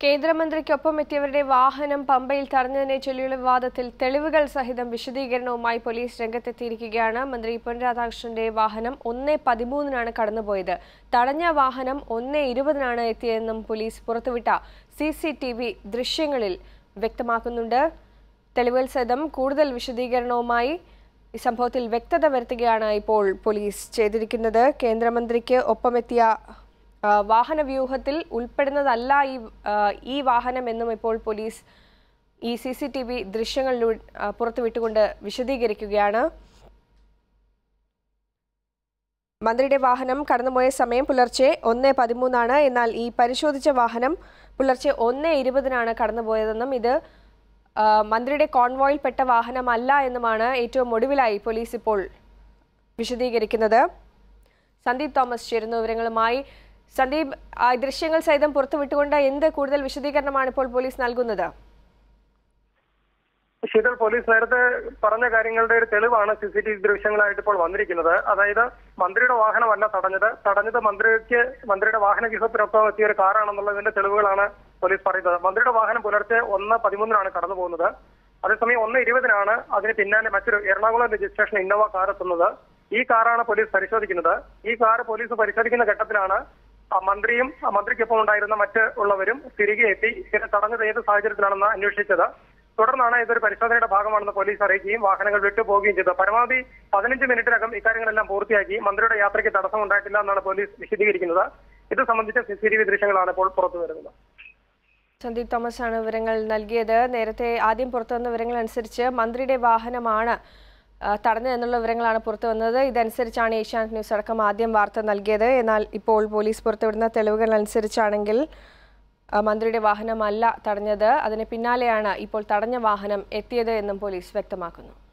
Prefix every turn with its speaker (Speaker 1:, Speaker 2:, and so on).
Speaker 1: കേന്ദ്രമന്ത്രിക്കൊപ്പം എത്തിയവരുടെ വാഹനം പമ്പയിൽ തടഞ്ഞതിനെ ചൊല്ലിയുള്ള വിവാദത്തിൽ തെളിവുകൾ സഹിതം വിശദീകരണവുമായി പോലീസ് രംഗത്തെത്തിയിരിക്കുകയാണ് മന്ത്രി പൊൻ രാധാകൃഷ്ണന്റെ വാഹനം ഒന്ന് പതിമൂന്നിനാണ് കടന്നുപോയത് തടഞ്ഞ വാഹനം ഒന്ന് ഇരുപതിനാണ് എത്തിയതെന്നും പോലീസ് പുറത്തുവിട്ട സി സി ടി വി ദൃശ്യങ്ങളിൽ വ്യക്തമാക്കുന്നുണ്ട് തെളിവുകൾ സഹിതം കൂടുതൽ വിശദീകരണവുമായി ഈ സംഭവത്തിൽ വ്യക്തത വരുത്തുകയാണ് ഇപ്പോൾ പോലീസ് ചെയ്തിരിക്കുന്നത് കേന്ദ്രമന്ത്രിക്ക് ഒപ്പമെത്തിയ ആ, വാഹനവ്യൂഹത്തിൽ ഉൾപ്പെടുന്നതല്ല ഈ ആ, ഈ വാഹനം എന്നും ഇപ്പോൾ പോലീസ് ഈ സി സി ടി വി ദൃശ്യങ്ങളിലൂടെ ആ, പുറത്തുവിട്ടുകൊണ്ട് വിശദീകരിക്കുകയാണ് മന്ത്രിയുടെ വാഹനം കടന്നുപോയ സമയം പുലർച്ചെ ഒന്ന് പതിമൂന്നാണ് എന്നാൽ ഈ പരിശോധിച്ച വാഹനം പുലർച്ചെ ഒന്ന് ഇരുപതിനാണ് കടന്നുപോയതെന്നും ഇത് ആ, മന്ത്രിയുടെ കോൺവോയിൽപ്പെട്ട വാഹനമല്ല എന്നുമാണ് ഏറ്റവും ഒടുവിലായി പോലീസ് ഇപ്പോൾ വിശദീകരിക്കുന്നത് സന്ദീപ് തോമസ് ചേരുന്ന വിവരങ്ങളുമായി സന്ദീപ് ആ ദൃശ്യങ്ങൾ സഹിതം പുറത്തുവിട്ടുകൊണ്ട് എന്ത് കൂടുതൽ വിശദീകരണമാണ് ഇപ്പോൾ പോലീസ് നൽകുന്നത്
Speaker 2: ശീതൾ പോലീസ് നേരത്തെ പറഞ്ഞ കാര്യങ്ങളുടെ ഒരു തെളിവാണ് സി സി ടി വി ദൃശ്യങ്ങളായിട്ട് ഇപ്പോൾ വന്നിരിക്കുന്നത് അതായത് മന്ത്രിയുടെ വാഹനമല്ല തടഞ്ഞത് തടഞ്ഞത് മന്ത്രിക്ക് മന്ത്രിയുടെ വാഹന വ്യൂഹത്തിനൊപ്പം എത്തിയ ഒരു കാറാണെന്നുള്ളതിന്റെ തെളിവുകളാണ് പോലീസ് പറയുന്നത് മന്ത്രിയുടെ വാഹനം പുലർച്ചെ ഒന്ന് പതിമൂന്നിനാണ് കടന്നു പോകുന്നത് അതേസമയം ഒന്ന് ഇരുപതിനാണ് അതിന് പിന്നാലെ മറ്റൊരു എറണാകുളം രജിസ്ട്രേഷൻ ഇന്നോവ കാർ എത്തുന്നത് ഈ കാറാണ് പോലീസ് പരിശോധിക്കുന്നത് ഈ കാർ പോലീസ് പരിശോധിക്കുന്ന ഘട്ടത്തിലാണ് ആ മന്ത്രിയും ആ മന്ത്രിക്കൊപ്പം ഉണ്ടായിരുന്ന മറ്റ് ഉള്ളവരും തിരികെ എത്തി ഇതിനെ തടഞ്ഞത് ഏത് സാഹചര്യത്തിലാണെന്ന് അന്വേഷിച്ചത് തുടർന്നാണ് ഇതൊരു പരിശോധനയുടെ ഭാഗമാണെന്ന് പോലീസ് അറിയിക്കുകയും വാഹനങ്ങൾ വിട്ടുപോവുകയും ചെയ്തത് പരമാവധി പതിനഞ്ച് മിനിറ്റിനകം ഇക്കാര്യങ്ങളെല്ലാം പൂർത്തിയാക്കി മന്ത്രിയുടെ യാത്രയ്ക്ക് തടസ്സം ഉണ്ടായിട്ടില്ല എന്നാണ് പോലീസ് വിശദീകരിക്കുന്നത് ഇത് സംബന്ധിച്ച സി സി ടി വി ദൃശ്യങ്ങളാണ് ഇപ്പോൾ പുറത്തു വരുന്നത്
Speaker 1: സന്ദീപ് തോമസ് ആണ് വിവരങ്ങൾ നൽകിയത് നേരത്തെ ആദ്യം പുറത്തു വന്ന വിവരങ്ങൾ അനുസരിച്ച് മന്ത്രിയുടെ വാഹനമാണ് ആ, തടഞ്ഞതെന്നുള്ള വിവരങ്ങളാണ് പുറത്തു വന്നത് ഇതനുസരിച്ചാണ് ഏഷ്യാനെറ്റ് ന്യൂസ് അടക്കം ആദ്യം വാർത്ത നൽകിയത് എന്നാൽ ഇപ്പോൾ പോലീസ് പുറത്തുവിടുന്ന തെളിവുകൾ അനുസരിച്ചാണെങ്കിൽ ആ, മന്ത്രിയുടെ വാഹനമല്ല തടഞ്ഞത് അതിന് പിന്നാലെയാണ് ഇപ്പോൾ തടഞ്ഞ വാഹനം എത്തിയത് എന്നും പോലീസ് വ്യക്തമാക്കുന്നു